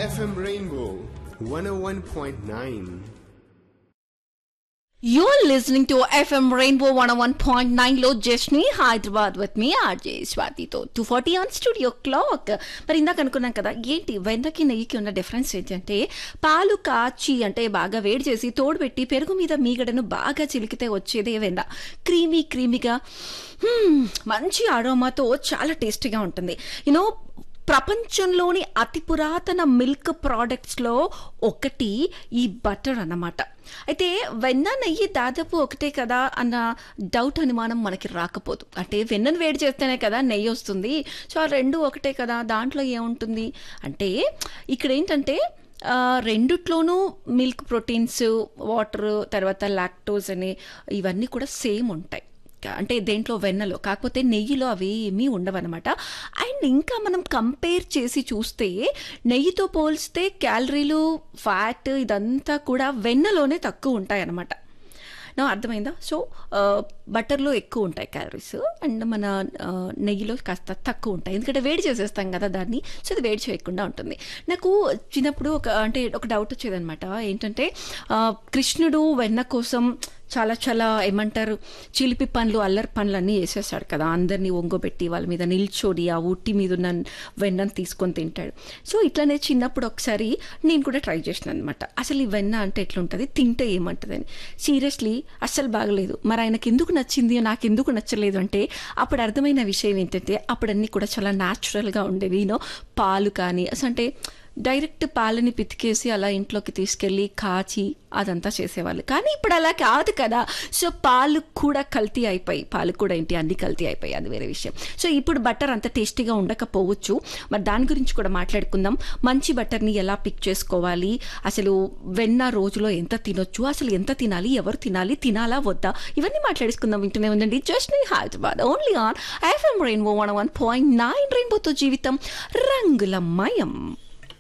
FM Rainbow 101.9. You're listening to FM Rainbow 101.9 లో జస్ని Hyderabad with మీ ఆర్జే స్వాతితో two forty on studio clock మరి ఇందాక అనుకున్నాం కదా ఏంటి వెన్నకి నెయ్యికి ఉన్న డిఫరెన్స్ ఏంటంటే పాలు కాచి అంటే బాగా వేడి చేసి తోడు పెట్టి పెరుగు మీద మీగడను బాగా చిలికితే వచ్చేదే వెన్న క్రీమీ క్రీమీగా మంచి అరోమాతో చాలా టేస్టీగా ఉంటుంది యూనో ప్రపంచంలోని అతి పురాతన మిల్క్ ప్రోడక్ట్స్లో ఒకటి ఈ బటర్ అన్నమాట అయితే వెన్న నెయ్యి దాదాపు ఒకటే కదా అన్న డౌట్ అనుమానం మనకి రాకపోదు అంటే వెన్నను వేడి చేస్తేనే కదా నెయ్యి వస్తుంది సో ఆ రెండు ఒకటే కదా దాంట్లో ఏముంటుంది అంటే ఇక్కడ ఏంటంటే ఆ, రెండిట్లోనూ మిల్క్ ప్రోటీన్స్ వాటర్ తర్వాత లాక్టోజ్ అని ఇవన్నీ కూడా సేమ్ ఉంటాయి అంటే దేంట్లో వెన్నలో కాకపోతే నెయ్యిలో అవి ఏమీ ఉండవన్నమాట అండ్ ఇంకా మనం కంపేర్ చేసి చూస్తే నెయ్యితో పోల్స్తే క్యాలరీలు ఫ్యాట్ ఇదంతా కూడా వెన్నలోనే తక్కువ ఉంటాయి అన్నమాట నా అర్థమైందా సో బటర్లో ఎక్కువ ఉంటాయి క్యాలరీస్ అండ్ మన ఆ, నెయ్యిలో కాస్త తక్కువ ఉంటాయి ఎందుకంటే వేడి చేసేస్తాం కదా దాన్ని సో అది వేడి చేయకుండా ఉంటుంది నాకు చిన్నప్పుడు ఒక అంటే ఒక డౌట్ వచ్చేదనమాట ఏంటంటే ఆ, కృష్ణుడు వెన్న కోసం చాలా చాలా ఏమంటారు చిలిపి పండ్లు అల్లరి పండ్లు అన్నీ వేసేస్తాడు కదా అందరినీ ఒంగోబెట్టి వాళ్ళ మీద నిల్చోడి ఆ ఉట్టి మీద ఉన్న వెన్నను తీసుకొని తింటాడు సో ఇట్లానే చిన్నప్పుడు ఒకసారి నేను కూడా ట్రై చేసిన అనమాట అసలు ఈ వెన్న అంటే ఎట్లుంటుంది తింటే ఏమంటుందని సీరియస్లీ అస్సలు బాగలేదు మరి ఆయనకి ఎందుకు నచ్చింది నాకు ఎందుకు నచ్చలేదు అంటే అప్పుడు అర్థమైన విషయం ఏంటంటే అప్పుడు అన్నీ కూడా చాలా న్యాచురల్గా ఉండేవి యూనో పాలు కానీ అసలు అంటే డైరెక్ట్ పాలని పితికేసి అలా ఇంట్లోకి తీసుకెళ్ళి కాచి అదంతా చేసేవాళ్ళు కానీ ఇప్పుడు అలా కాదు కదా సో పాలు కూడా కల్తీ అయిపోయి పాలు కూడా ఏంటి అన్ని కల్తీ అయిపోయి అది వేరే విషయం సో ఇప్పుడు బటర్ అంత టేస్టీగా ఉండకపోవచ్చు మరి దాని గురించి కూడా మాట్లాడుకుందాం మంచి బటర్ని ఎలా పిక్ చేసుకోవాలి అసలు వెన్న రోజులో ఎంత తినొచ్చు అసలు ఎంత తినాలి ఎవరు తినాలి తినాలా వద్దా ఇవన్నీ మాట్లాడుకుందాం వింటూనే ఉందండి జస్ట్ నీ Hyderabad only on FM Rainbow one one point nine రెయిన్బోతో జీవితం రంగులమయం